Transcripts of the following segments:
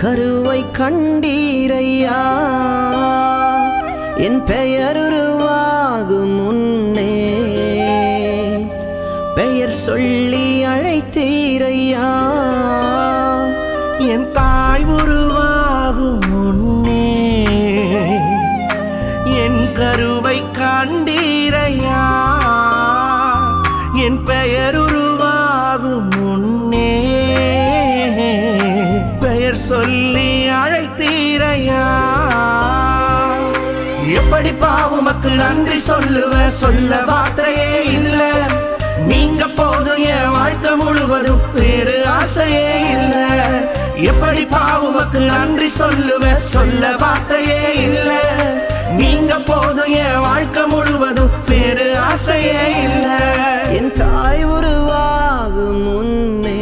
கருவை கண்டீரையா என் பெயர் உருவாகும் முன்னே பெயர் சொல்லி அழைத்தீரையா என் தாய் உருவாகும் முன்னே என் கருவை கண்டீரையா என் பெயர் உருவாகும் முன்னே பெயர் சொல்லி அழைத்தீரையா எப்படி பாவுமக்கு நன்றி சொல்லுவ சொல்ல வார்த்தையே இல்ல நீங்க போதும் என் வாழ்க்கை முழுவதும் வேறு ஆசையே இல்ல எப்படி பாவுமக்கு நன்றி சொல்லுவ சொல்ல வார்த்தையே இல்ல நீங்க போதும் என் வாழ்க்கை முழுவதும் வேறு ஆசையே இல்ல என் தாய் உருவாகும் முன்னே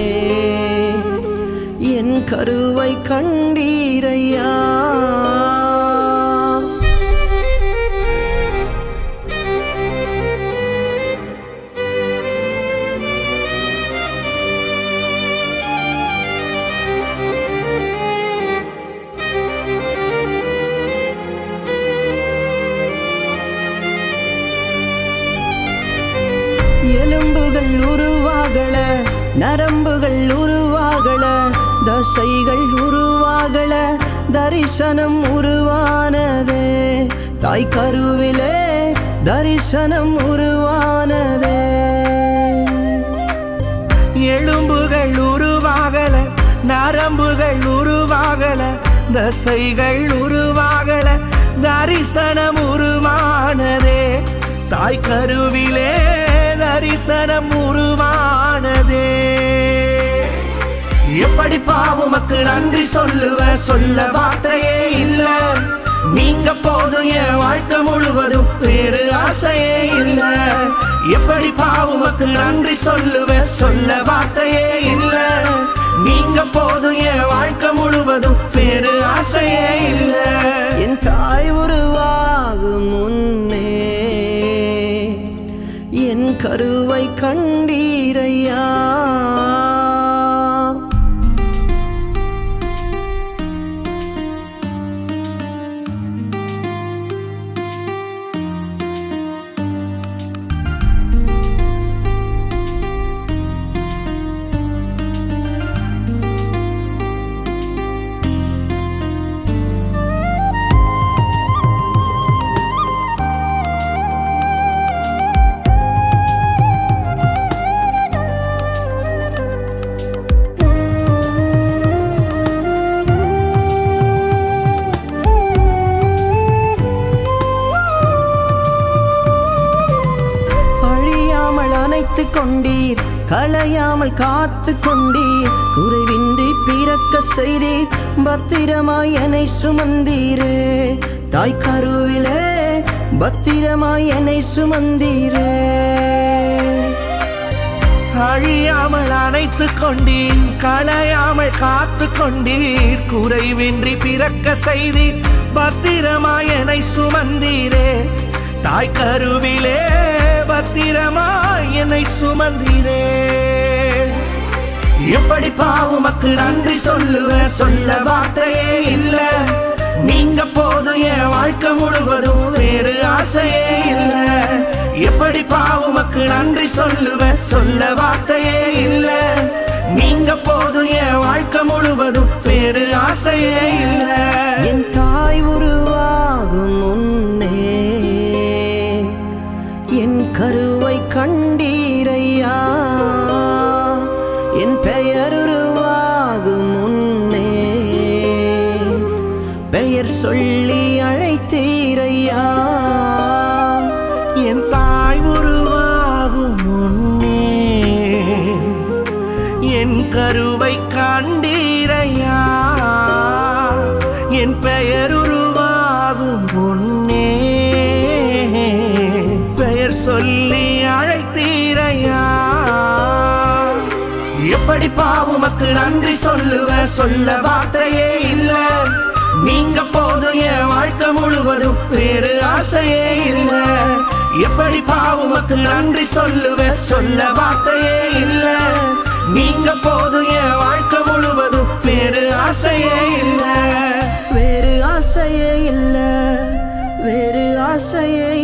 என் கருவை கண்டீரையா எலும்புகள் உருவாகல நரம்புகள் உருவாகல தசைகள் உருவாகல தரிசனம் உருவானதே தாய் கருவிலே தரிசனம் உருவானதே எலும்புகள் உருவாகல நரம்புகள் உருவாகல தசைகள் உருவாகல தரிசனம் உருவானதே தாய் கருவிலே தரிசனம் உருவானதே எப்படி பாவுமக்கு நன்றி சொல்லுவ சொல்ல வார்த்தையே இல்ல நீங்க போதும் என் வாழ்க்கை முழுவதும் வேறு ஆசையே இல்ல எப்படி பாவுமக்கு நன்றி சொல்லுவ சொல்ல வார்த்தையே இல்ல நீங்க போதும் என் வாழ்க்கை முழுவதும் வேறு ஆசையே இல்ல என் தாய் உருவாகும் முன்னே என் கருவை கண்டீரையா அழியாமல் அணைத்து கொண்டீர் களையாமல் காத்து கொண்டீர் குறைவின்றி பிறக்க செய்தீர் பத்திரமாய் என்னை சுமந்தீரே தாய் கருவிலே பத்திரமாய் என்னை சுமந்தீரே அழியாமல் அணைத்து கொண்டீர் களையாமல் காத்து கொண்டீர் குறைவின்றி பிறக்க செய்தீர் பத்திரமாய் என்னை சுமந்தீரே தாய் கருவிலே பத்திரமாய் என்னை சுமந்தீரே எப்படி பாவுமக்கு நன்றி சொல்லுவ சொல்ல வார்த்தையே இல்ல நீங்க போதும் என் வாழ்க்கை முழுவதும் வேறு ஆசையே இல்ல எப்படி பாவுமக்கு நன்றி சொல்லுவ சொல்ல வார்த்தையே இல்ல நீங்க போதும் என் வாழ்க்கை முழுவதும் வேறு ஆசையே இல்ல என் தாய் உருவாகும் முன்னே என் கருவை கண்டீரையா என் பெயர் உருவாகும் முன்னே பெயர் சொல்லி அழைத்தீரையா என் தாய் உருவாகும் முன்னே என் கருவை கண்டீரையா என் பெயர் உருவாகும் முன்னே பெயர் சொல்லி அழைத்தீரையா எப்படி பாவுமக்கு நன்றி சொல்லுவ சொல்ல வார்த்தையே இல்ல நீங்க போதும் என் வாழ்க்கை முழுவதும் வேறு ஆசையே இல்ல எப்படி பாவுமக்கு நன்றி சொல்லுவ சொல்ல வார்த்தையே இல்ல நீங்க போதும் என் வாழ்க்கை முழுவதும் வேறு ஆசை ஆசையே இல்ல வேறு ஆசையே இல்ல வேறு ஆசையே